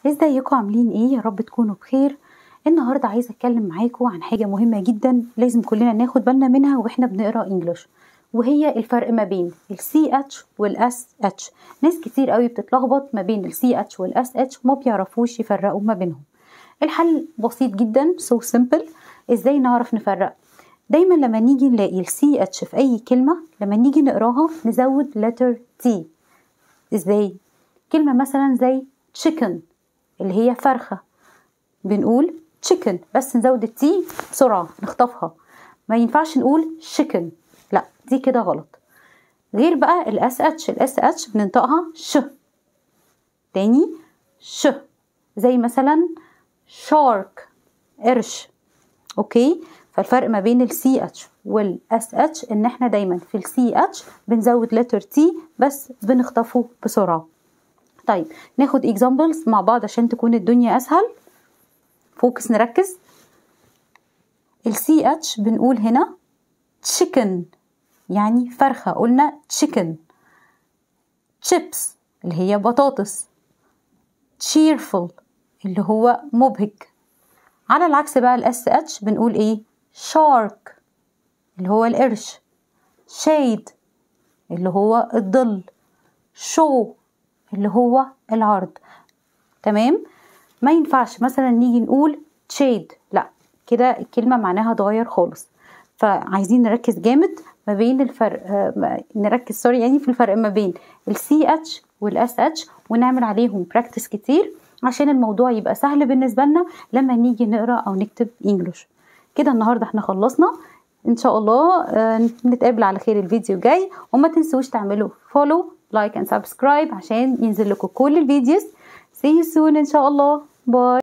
ازيكم عاملين ايه يا رب تكونوا بخير النهارده عايزه اتكلم معاكم عن حاجه مهمه جدا لازم كلنا ناخد بالنا منها واحنا بنقرا انجلش وهي الفرق ما بين السي اتش والاس اتش ناس كتير قوي بتتلخبط ما بين السي اتش والاس اتش وما بيعرفوش يفرقوا ما بينهم الحل بسيط جدا سو so سيمبل ازاي نعرف نفرق دايما لما نيجي نلاقي السي اتش في اي كلمه لما نيجي نقراها نزود letter تي ازاي كلمه مثلا زي chicken اللي هي فرخة بنقول chicken بس نزود التي بسرعة نخطفها ما ينفعش نقول chicken لا دي كده غلط غير بقى الاس اتش الاس اتش بننطقها ش تاني ش زي مثلا شارك قرش اوكي فالفرق ما بين السي اتش والاس اتش ان احنا دايما في السي اتش بنزود لتر تي بس بنخطفه بسرعه طيب ناخد اكزامبلز مع بعض عشان تكون الدنيا اسهل فوكس نركز السي اتش بنقول هنا chicken يعني فرخة قلنا chicken chips اللي هي بطاطس cheerful اللي هو مبهج على العكس بقى الاس اتش بنقول ايه shark اللي هو القرش shade اللي هو الظل show اللي هو العرض تمام ما ينفعش مثلا نيجي نقول شيد لا كده الكلمة معناها اتغير خالص فعايزين نركز جامد ما بين الفرق آه نركز سوري يعني في الفرق ما بين السي اتش والاس اتش ونعمل عليهم براكتس كتير عشان الموضوع يبقى سهل بالنسبة لنا لما نيجي نقرا او نكتب انجلش كده النهارده احنا خلصنا ان شاء الله آه نتقابل على خير الفيديو الجاي وما تنسوش تعملوا فولو لايك اند سبسكرايب عشان ينزل لكم كل الفيديوز see you soon ان شاء الله باي